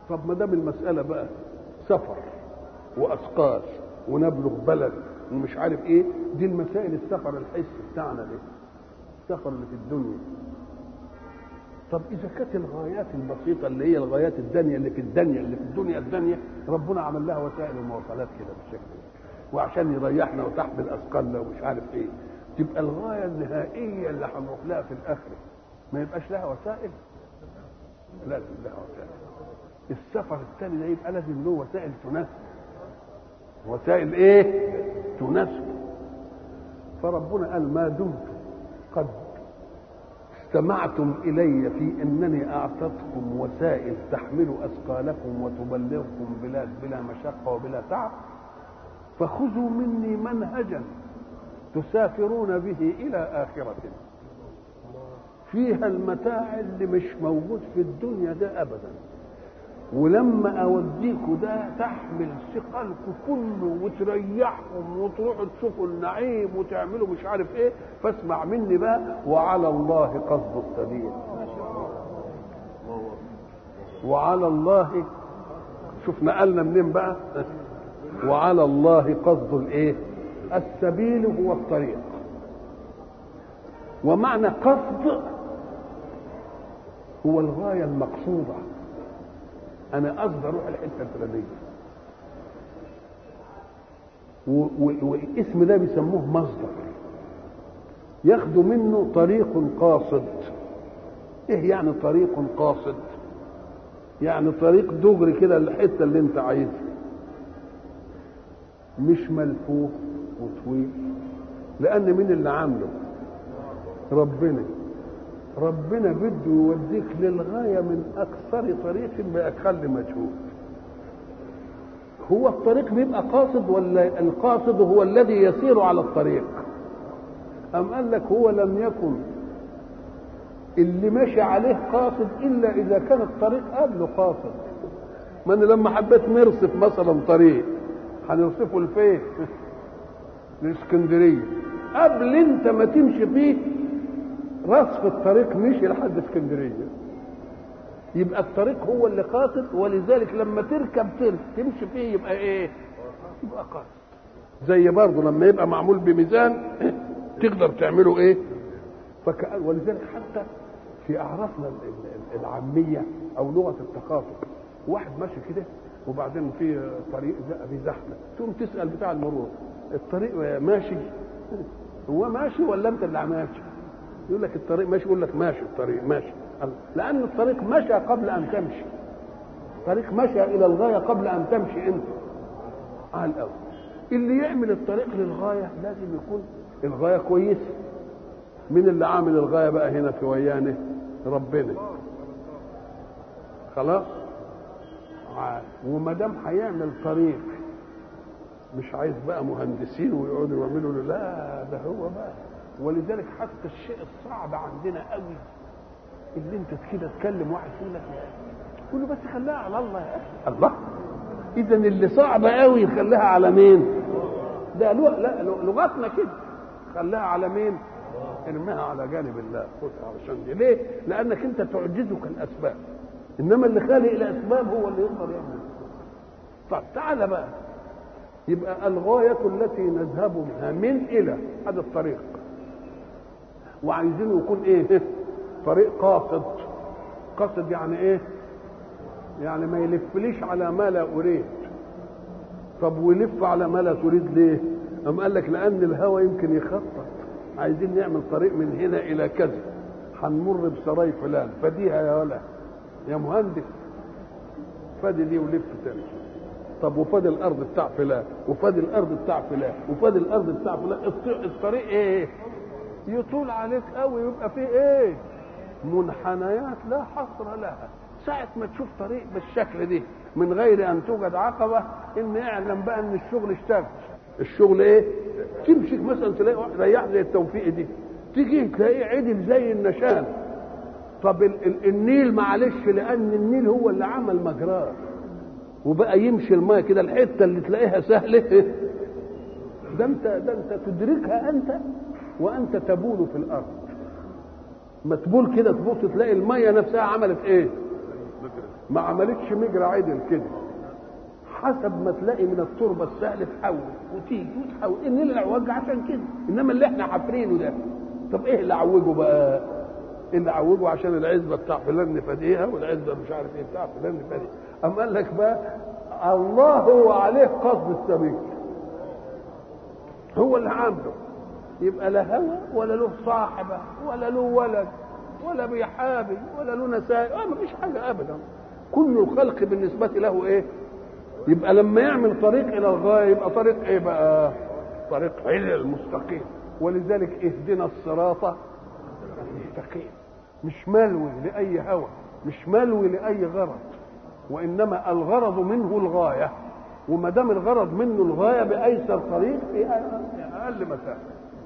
طب ما دام المساله بقى سفر واثقال ونبلغ بلد ومش عارف ايه دي المسائل السفر الحسي بتاعنا ده السفر اللي في الدنيا طب اذا كانت الغايات البسيطه اللي هي الغايات الدنيا اللي في الدنيا اللي في الدنيا الدنيا ربنا عمل لها وسائل المواصلات كده بالشكل ده وعشان يريحنا وتحمل اثقالنا ومش عارف ايه تبقى الغايه النهائيه اللي هنروح لها في الاخره ما يبقاش لها وسائل لازم لها وسائل السفر الثاني ده يبقى لازم له وسائل تناسب وسائل ايه تناسب فربنا قال ما دمت قد استمعتم الي في انني اعطتكم وسائل تحمل اثقالكم وتبلغكم بلاد بلا مشقه وبلا تعب فخذوا مني منهجا تسافرون به الى اخره فيها المتاع اللي مش موجود في الدنيا ده ابدا ولما اوديكوا ده تحمل ثقلكم كله وتريحهم وتروحوا تشوفوا النعيم وتعملوا مش عارف ايه فاسمع مني بقى وعلى الله قصد السبيل وعلى الله شوف نقلنا منين بقى وعلى الله قصد الايه السبيل هو الطريق ومعنى قصد هو الغايه المقصوده انا قصدي اروح الحته الفلانيه والاسم ده بيسموه مصدر ياخدوا منه طريق قاصد ايه يعني طريق قاصد يعني طريق دغري كده الحته اللي انت عايزها مش ملفوف وطويل لان مين اللي عامله ربنا ربنا بده يوديك للغاية من أكثر طريق بأقل مجهود هو الطريق بيبقى قاصد ولا القاصد هو الذي يسير على الطريق أم قال لك هو لم يكن اللي ماشي عليه قاصد إلا إذا كان الطريق قبله قاصد ما أنا لما حبيت نرصف مثلا طريق هنرصفه لفين؟ لاسكندرية قبل انت ما تمشي فيه رصف الطريق مشي لحد اسكندريه يبقى الطريق هو اللي قاصد ولذلك لما تركب ترك تمشي فيه يبقى ايه يبقى قاصد زي برضه لما يبقى معمول بميزان تقدر تعمله ايه فكأن ولذلك حتى في اعرافنا العاميه او لغه التخاطب واحد ماشي كده وبعدين في طريق في زحمه تقوم تسال بتاع المرور الطريق ماشي هو ماشي ولا انت اللي ماشي يقول لك الطريق ماشي يقول لك ماشي الطريق ماشي لان الطريق مشى قبل ان تمشي الطريق مشى الى الغايه قبل ان تمشي انت على الاول اللي يعمل الطريق للغايه لازم يكون الغايه كويسه مين اللي عامل الغايه بقى هنا في ويانه ربنا خلاص وما دام هيعمل طريق مش عايز بقى مهندسين ويقعدوا يعملوا له لا ده هو بقى ولذلك حتى الشيء الصعب عندنا قوي اللي انت كده تكلم واحد يقول لك تقول له بس خليها على الله يا اخي الله اذا اللي صعب قوي خليها على مين ده لا لغتنا كده خليها على مين ارميها على جانب الله خدها علشان دي ليه لانك انت تعجزك الاسباب انما اللي خالق الاسباب هو اللي يقدر يعمل طب تعالى بقى يبقى الغاية التي نذهب منها من إلى هذا الطريق وعايزينه يكون ايه طريق قاصد قاصد يعني ايه يعني ما يلفليش على ما لا اريد طب ويلف على ما لا تريد ليه أم قال لك لأن الهوى يمكن يخطط عايزين نعمل طريق من هنا إلى كذا هنمر بسراي فلان فديها يا ولا يا مهندس فادي دي ولف تاني طب وفادي الأرض بتاع فلان وفادي الأرض بتاع فلان وفادي الأرض بتاع فلان الطريق إيه يطول عليك قوي يبقى فيه ايه منحنيات لا حصر لها ساعة ما تشوف طريق بالشكل دي من غير ان توجد عقبة ان اعلم بقى ان الشغل اشتغل الشغل ايه تمشي مثلا تلاقي واحد ريح زي التوفيق دي تيجي تلاقيه عدل زي النشان طب ال- ال- النيل معلش لان النيل هو اللي عمل مجراه وبقى يمشي الماء كده الحته اللي تلاقيها سهله ده انت ده انت تدركها انت وانت تبول في الارض ما تبول كده تبص تلاقي الميه نفسها عملت ايه ما عملتش مجرى عدل كده حسب ما تلاقي من التربه السهل تحول وتيجي وتحول ان اللي عوج عشان كده انما اللي احنا حافرينه ده طب ايه اللي عوجه بقى؟ اللي عوجه عشان العزبه بتاع فلان نفاديها والعزبه مش عارف ايه بتاع فلان نفاديها أم قال لك بقى الله هو عليه قصد السبيل هو اللي عامله يبقى لا هوى ولا له صاحبه ولا له ولد ولا بيحابي ولا له نسائي آه مفيش حاجه ابدا كل الخلق بالنسبه له ايه يبقى لما يعمل طريق الى الغايه يبقى طريق ايه بقى طريق علل مستقيم ولذلك اهدنا الصراط المستقيم مش ملوي لاي هوى مش ملوي لاي غرض وانما الغرض منه الغايه وما دام الغرض منه الغايه بايسر طريق في اقل مسافه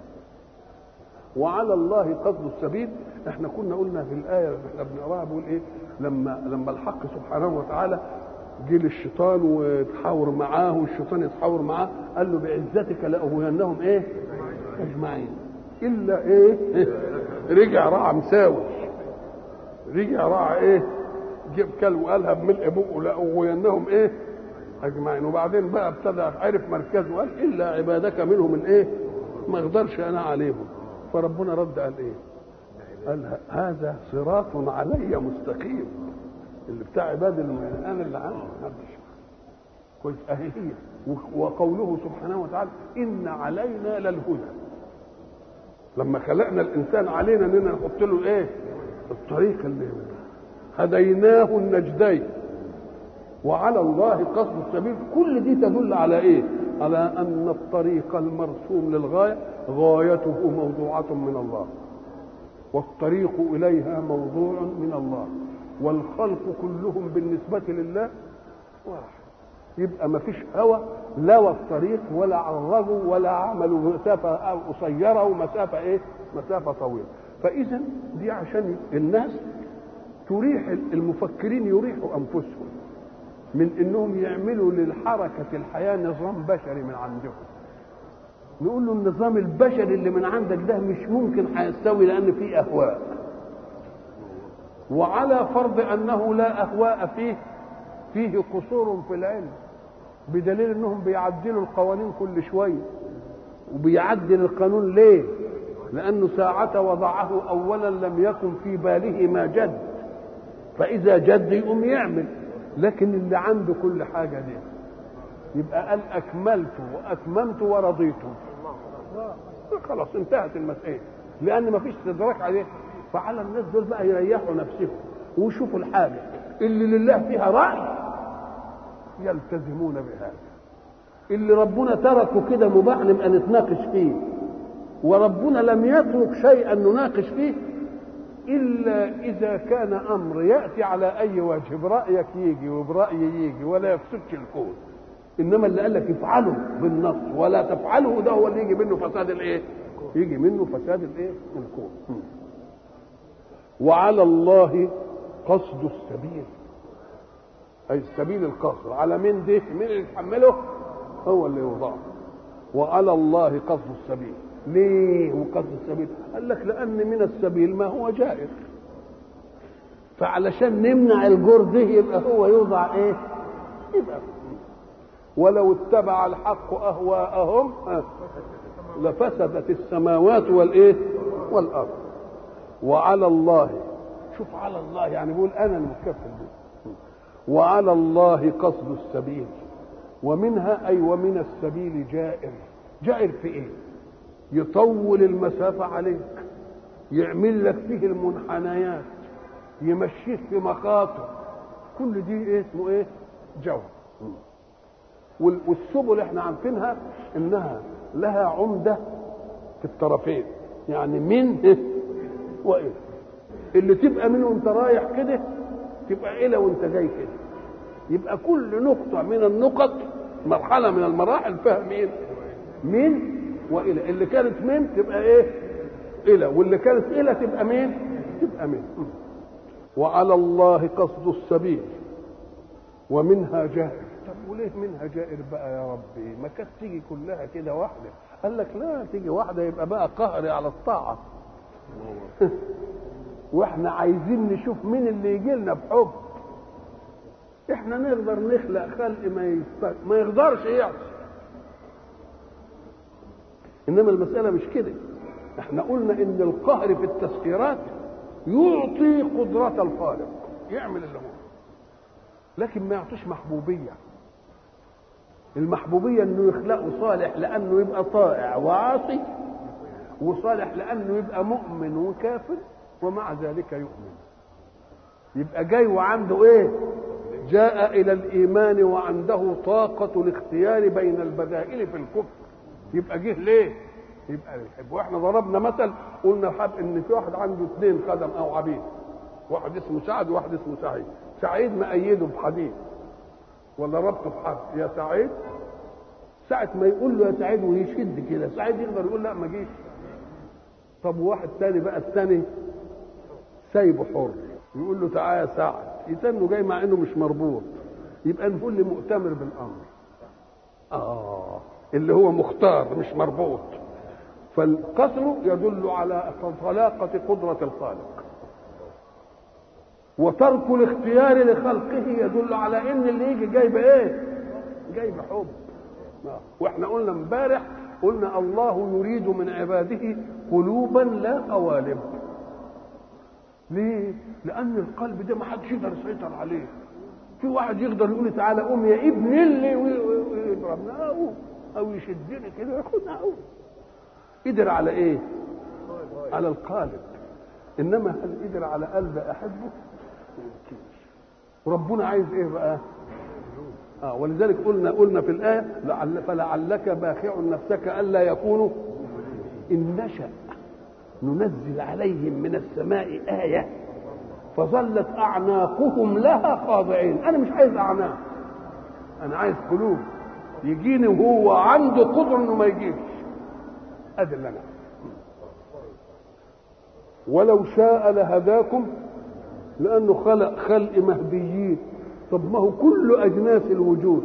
وعلى الله قصد السبيل احنا كنا قلنا في الايه اللي احنا بنقراها بيقول ايه لما لما الحق سبحانه وتعالى جه للشيطان وتحاور معاه والشيطان يتحاور معاه قال له بعزتك لاغوينهم ايه؟ اجمعين الا ايه؟ رجع راعى مساوي رجع راعى ايه؟ جيب كلب وقالها بملء بقه لاغوينهم ايه؟ اجمعين وبعدين بقى ابتدى عرف مركزه قال الا عبادك منهم الايه؟ ما اقدرش انا عليهم فربنا رد قال ايه؟ قال هذا صراط علي مستقيم اللي بتاع عباد انا اللي عندي محدش كويس اهي هي وقوله سبحانه وتعالى ان علينا للهدى لما خلقنا الانسان علينا اننا نحط له ايه الطريق اللي هديناه النجدين وعلى الله قصد السبيل كل دي تدل على ايه على ان الطريق المرسوم للغايه غايته موضوعه من الله والطريق اليها موضوع من الله والخلق كلهم بالنسبة لله واحد يبقى ما فيش هوى لوى الطريق ولا عرجوا ولا عملوا مسافة قصيرة ومسافة ايه مسافة طويلة فإذا دي عشان الناس تريح المفكرين يريحوا أنفسهم من انهم يعملوا للحركة الحياة نظام بشري من عندهم نقول له النظام البشري اللي من عندك ده مش ممكن هيستوي لان فيه اهواء وعلى فرض انه لا اهواء فيه فيه قصور في العلم بدليل انهم بيعدلوا القوانين كل شويه وبيعدل القانون ليه لانه ساعة وضعه اولا لم يكن في باله ما جد فاذا جد يقوم يعمل لكن اللي عنده كل حاجه دي يبقى قال اكملت واتممت ورضيت خلاص انتهت المسألة لأن ما فيش استدراك عليه فعلى الناس دول بقى يريحوا نفسهم ويشوفوا الحاجة اللي لله فيها رأي يلتزمون بهذا اللي ربنا تركه كده مباح نبقى نتناقش فيه وربنا لم يترك شيئا نناقش فيه إلا إذا كان أمر يأتي على أي وجه برأيك يجي وبرأيي يجي ولا يفسدش الكون انما اللي قال لك افعله بالنص ولا تفعله ده هو اللي يجي منه فساد الايه؟ يجي منه فساد الايه؟ الكون. وعلى الله قصد السبيل. اي السبيل القصر، على مين ده؟ مين اللي يتحمله؟ هو اللي يوضعه. وعلى الله قصد السبيل. ليه وقصد السبيل؟ قال لك لأن من السبيل ما هو جائر. فعلشان نمنع الجور ده يبقى هو يوضع ايه؟ يبقى ولو اتبع الحق اهواءهم لفسدت السماوات والايه والارض وعلى الله شوف على الله يعني بيقول انا المكفل به وعلى الله قصد السبيل ومنها اي ومن السبيل جائر جائر في ايه يطول المسافه عليك يعمل لك فيه المنحنيات يمشيك في مخاطر كل دي ايه اسمه ايه جو والسبل احنا عارفينها انها لها عمده في الطرفين يعني من والى اللي تبقى منه وانت رايح كده تبقى الى وانت جاي كده يبقى كل نقطه من النقط مرحله من المراحل فيها مين من والى اللي كانت من تبقى ايه الى واللي كانت الى تبقى مين تبقى من وعلى الله قصد السبيل ومنها جائر طب وليه منها جائر بقى يا ربي ما كانت تيجي كلها كده واحده قال لك لا تيجي واحده يبقى بقى قهر على الطاعه واحنا عايزين نشوف مين اللي يجي لنا بحب احنا نقدر نخلق خلق ما يست... ما يقدرش يعصي انما المساله مش كده احنا قلنا ان القهر في التسخيرات يعطي قدرة الخالق يعمل اللي هو لكن ما يعطيش محبوبية المحبوبية انه يخلقه صالح لانه يبقى طائع وعاصي وصالح لانه يبقى مؤمن وكافر ومع ذلك يؤمن يبقى جاي وعنده ايه جاء الى الايمان وعنده طاقة الاختيار بين البدائل في الكفر يبقى جه ليه يبقى يحب واحنا ضربنا مثل قلنا حب ان في واحد عنده اثنين خدم او عبيد واحد اسمه سعد وواحد اسمه سعيد سعيد مأيده بحديد ولا ربطه بحبل يا سعيد ساعة ما يقول له يا سعيد ويشد كده سعيد يقدر يقول لا ما جيش طب واحد تاني بقى التاني سايبه حر يقول له تعالى يا سعد يتنه جاي مع انه مش مربوط يبقى نقول لي مؤتمر بالامر اه اللي هو مختار مش مربوط فالقصر يدل على طلاقة قدرة الخالق وترك الاختيار لخلقه يدل على ان اللي يجي جايب ايه جايب حب واحنا قلنا امبارح قلنا الله يريد من عباده قلوبا لا قوالب ليه لان القلب ده ما حدش يقدر يسيطر عليه في واحد يقدر يقول تعالى قوم يا ابن اللي ويضربنا او او يشدني كده ياخدنا او قدر على ايه على القالب انما هل قدر على قلب احبه وربنا عايز ايه بقى اه ولذلك قلنا قلنا في الايه لعل فلعلك باخع نفسك الا يكونوا ان نشا ننزل عليهم من السماء ايه فظلت اعناقهم لها خاضعين انا مش عايز اعناق انا عايز قلوب يجيني وهو عنده قدره انه ما يجيش ادي اللي انا ولو شاء لهداكم لانه خلق خلق مهديين طب ما هو كل اجناس الوجود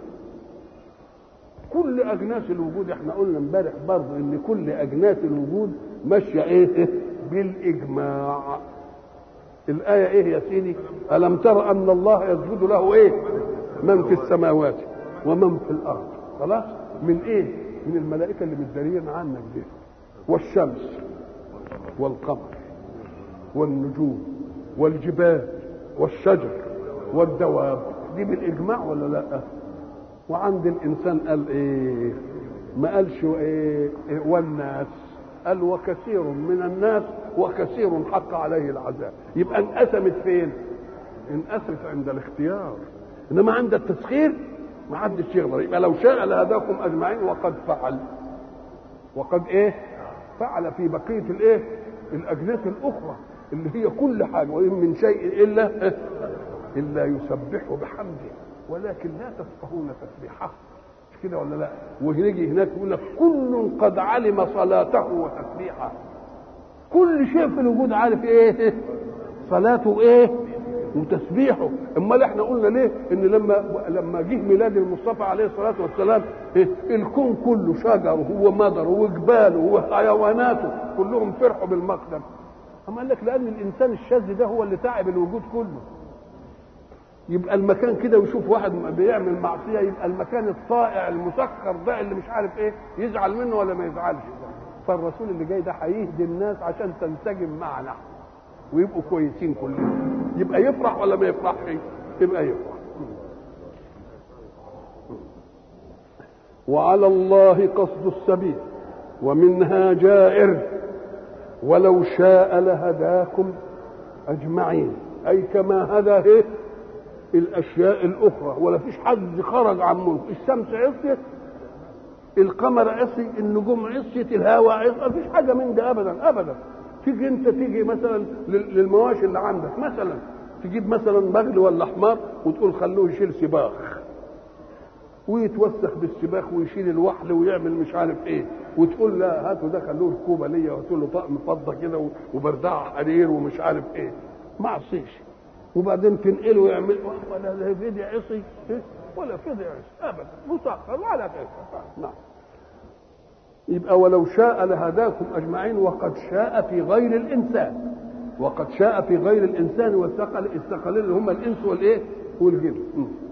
كل اجناس الوجود احنا قلنا امبارح برضه ان كل اجناس الوجود ماشيه ايه بالاجماع الايه ايه يا سيدي الم تر ان الله يسجد له ايه من في السماوات ومن في الارض خلاص من ايه من الملائكه اللي متداريين عنك دي والشمس والقمر والنجوم والجبال والشجر والدواب دي بالاجماع ولا لا وعند الانسان قال ايه ما قالش ايه, إيه والناس قال وكثير من الناس وكثير حق عليه العذاب يبقى انقسمت فين انقسمت عند الاختيار انما عند التسخير ما حدش يقدر يبقى لو شاء لهداكم اجمعين وقد فعل وقد ايه فعل في بقيه الايه الاجناس الاخرى اللي هي كل حاجه وان من شيء الا الا يسبح بحمده ولكن لا تفقهون تسبيحه مش كده ولا لا ويجي هناك يقول لك كل قد علم صلاته وتسبيحه كل شيء في الوجود عارف ايه صلاته ايه وتسبيحه امال احنا قلنا ليه ان لما لما جه ميلاد المصطفى عليه الصلاه والسلام إيه؟ الكون كله شجره ومدره وجباله وحيواناته كلهم فرحوا بالمقدم اما قال لك لان الانسان الشاذ ده هو اللي تعب الوجود كله يبقى المكان كده ويشوف واحد بيعمل معصيه يبقى المكان الطائع المسخر ده اللي مش عارف ايه يزعل منه ولا ما يزعلش فالرسول اللي جاي ده هيهدي الناس عشان تنسجم معنا ويبقوا كويسين كلهم يبقى يفرح ولا ما يفرحش يبقى يفرح وعلى الله قصد السبيل ومنها جائر ولو شاء لهداكم اجمعين اي كما هدى ايه الاشياء الاخرى ولا فيش حد خرج عن ملك الشمس عصيت القمر عصي النجوم عصيت الهواء عصي ما فيش حاجه من ده ابدا ابدا تيجي انت تيجي مثلا للمواشي اللي عندك مثلا تجيب مثلا بغل ولا حمار وتقول خلوه يشيل سباخ ويتوسخ بالسباخ ويشيل الوحل ويعمل مش عارف ايه وتقول لا هاتوا ده خلوه ركوبه ليا وتقول له طقم فضه كده وبردعه حرير ومش عارف ايه ما عصيش وبعدين تنقله ويعمل ولا فدي عصي ولا فدي عصي ابدا مسخر ولا كيف نعم يبقى ولو شاء لهداكم اجمعين وقد شاء في غير الانسان وقد شاء في غير الانسان والثقل الثقلين اللي هم الانس والايه والجن